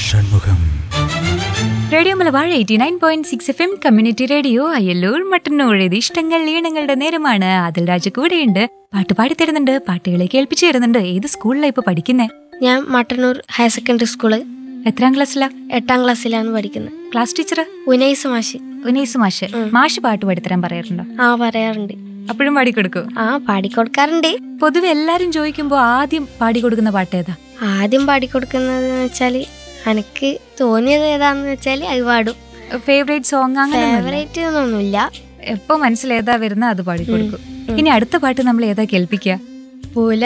Shanmugham radio Malabar eighty nine point six F M community radio Ayyallur Mattannur ഇത് ഇഷ്ടങ്ങൾ ഈണങ്ങളുടെ നേരമാണ് അതിൽ രാജ കൂടെയുണ്ട് പാട്ട് പാടി തരുന്നുണ്ട് പാട്ടുകളെ കേൾപ്പിച്ചു തരുന്നുണ്ട് ഏത് സ്കൂളിലാണ് ഇപ്പൊ പഠിക്കുന്നേ ഞാൻ മട്ടന്നൂർ ഹയർ സെക്കൻഡറി സ്കൂള് എത്രാം ക്ലാസ്സിലാ എട്ടാം ക്ലാസ്സിലാണ് പഠിക്കുന്നത് ക്ലാസ് ടീച്ചർ ഉനൈസ് മാഷ് ഉനീസ് മാഷ് മാഷ് പാട്ട് പാടിത്തരാൻ പറയാറുണ്ടോ ആ പറയാറുണ്ട് അപ്പോഴും പാടിക്കൊടുക്കൂ ആ പാടിക്കൊടുക്കാറുണ്ട് പൊതുവെ എല്ലാരും ചോദിക്കുമ്പോ ആദ്യം പാടിക്കൊടുക്കുന്ന പാട്ട് ഏതാ ആദ്യം പാടിക്കൊടുക്കുന്നത് വെച്ചാൽ എനിക്ക് തോന്നിയത് ഏതാന്ന് വെച്ചാൽ അത് പാടും ഫേവറേറ്റ് സോങ് അങ്ങനെ ഫേവറേറ്റ് ഒന്നുമില്ല എപ്പോ മനസ്സിലേതാ വരുന്ന അത് പാടിക്കൊടുക്കും ഇനി അടുത്ത പാട്ട് നമ്മൾ ഏതാ കേൾപ്പിക്കുക പൂല